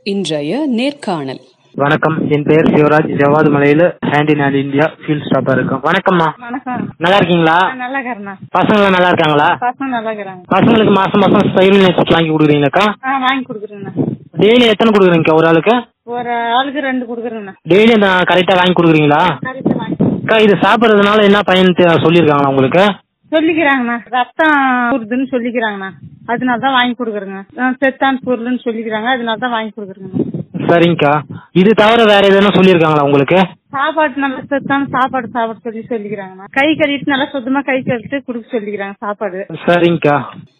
இன்றைய நேர்காணல் வணக்கம் என் பெயர் சிவராஜ் ஜவாது மலையில hand in hand India field ஸ்டாப்பா இருக்கோம் வணக்கம்மா வணக்கம் நல்லா இருக்கீங்களா நான் நல்லா இருக்கிறேண்ணா பசங்க நல்லா இருக்காங்களா பசங்க நல்லா இருக்கிறாங்க பசங்களுக்கு மாசம் மாசம் ஸ்டைல் நெக்ஸ்ட் வாங்கி கொடுக்குறீங்களாக்கா ஆ வாங்கி கொடுக்குறேண்ணா டெய்லி எத்தனை கொடுக்குறீங்கக்கா ஒரு ஆளுக்கு ஒரு ஆளுக்கு ரெண்டு கொடுக்குறேண்ணா டெய்லி கரெக்டா வாங்கி கொடுக்குறீங்களா கரெக்டாக வாங்கி அக்கா இது சாப்பிட்றதுனால என்ன பயன் தெ- சொல்லியிருக்காங்களா உங்களுக்கு சொல்லிக்கிறாங்கண்ணா ரத்தம் ஊறுதுன்னு சொல்லிக்கிறாங்கண்ணா அதனால தான் வாங்கி கொடுக்குறேங்க ஆ, செத்தான் பொருள்னு சொல்லிக்கிறாங்க அதனால தான் வாங்கி கொடுக்குறேங்க சரிங்கக்கா இது தவிர வேற எதுனா சொல்லியிருக்காங்களா உங்களுக்கு சாப்பாடு நல்லா செத்தான சாப்பாடு சாப்பிட சொல்லி சொல்லிக்கிறாங்கண்ணா கை கழுவிட்டு நல்லா சுத்தமா கை கழுவிட்டு கொடுக்க சொல்லிக்கிறாங்க சாப்பாடு சரிங்கக்கா